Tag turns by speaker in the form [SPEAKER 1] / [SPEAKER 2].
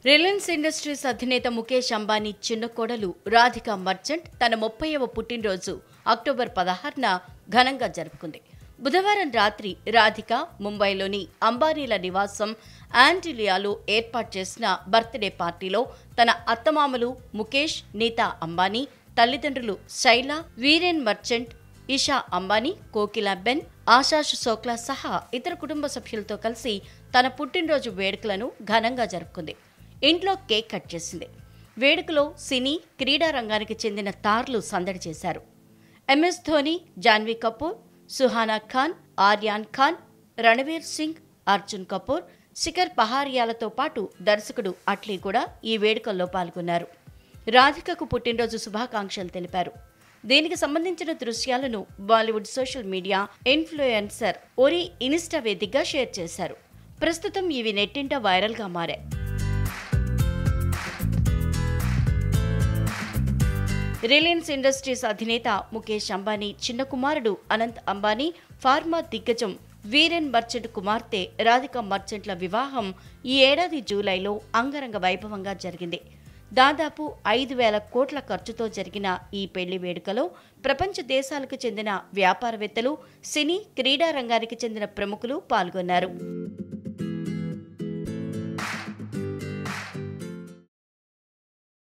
[SPEAKER 1] Reliance industries అధినేత ముఖేష్ అంబానీ చిన్న కోడలు రాధిక మర్చెంట్ తన ముప్పైవ పుట్టినరోజు అక్టోబర్ పదహారున ఘనంగా జరుపుకుంది బుధవారం రాత్రి రాధిక ముంబైలోని అంబానీల నివాసం ఆంటిలియాలో ఏర్పాటు చేసిన బర్త్డే పార్టీలో తన అత్తమామలు ముఖేష్ నీతా అంబానీ తల్లిదండ్రులు శైల వీరేన్ మర్చెంట్ ఇషా అంబానీ కోకిలా బెన్ ఆశాష్ శోక్లా సహా ఇతర కుటుంబ సభ్యులతో కలిసి తన పుట్టినరోజు వేడుకలను ఘనంగా జరుపుకుంది ఇంట్లో కేక్ కట్ చేసింది వేడుకలో సినీ క్రీడా రంగానికి చెందిన తార్లు సందడి చేశారు ఎంఎస్ ధోని జాన్వీ కపూర్ సుహానా ఖాన్ ఆర్యాన్ ఖాన్ రణవీర్ సింగ్ అర్జున్ కపూర్ శిఖర్ పహారియాలతో పాటు దర్శకుడు అట్లీ కూడా ఈ వేడుకల్లో పాల్గొన్నారు రాధికకు పుట్టినరోజు శుభాకాంక్షలు తెలిపారు దీనికి సంబంధించిన దృశ్యాలను Bollywood social media influencer Orry Insta వేదికగా షేర్ చేశారు ప్రస్తుతం ఇవి నెట్టింట వైరల్గా మారాయి రిలయన్స్ ఇండస్ట్రీస్ అధినేత ముఖేష్ అంబానీ చిన్న కుమారుడు అనంత్ అంబానీ ఫార్మా దిగ్గజం వీరెన్ మర్చెంట్ కుమార్తె రాధిక మర్చెంట్ల వివాహం ఈ ఏడాది జూలైలో అంగరంగ వైభవంగా జరిగింది దాదాపు ఐదు వేల కోట్ల ఖర్చుతో జరిగిన ఈ పెళ్లి వేడుకలో ప్రపంచ దేశాలకు చెందిన వ్యాపారవేత్తలు సినీ క్రీడా రంగానికి చెందిన ప్రముఖులు పాల్గొన్నారు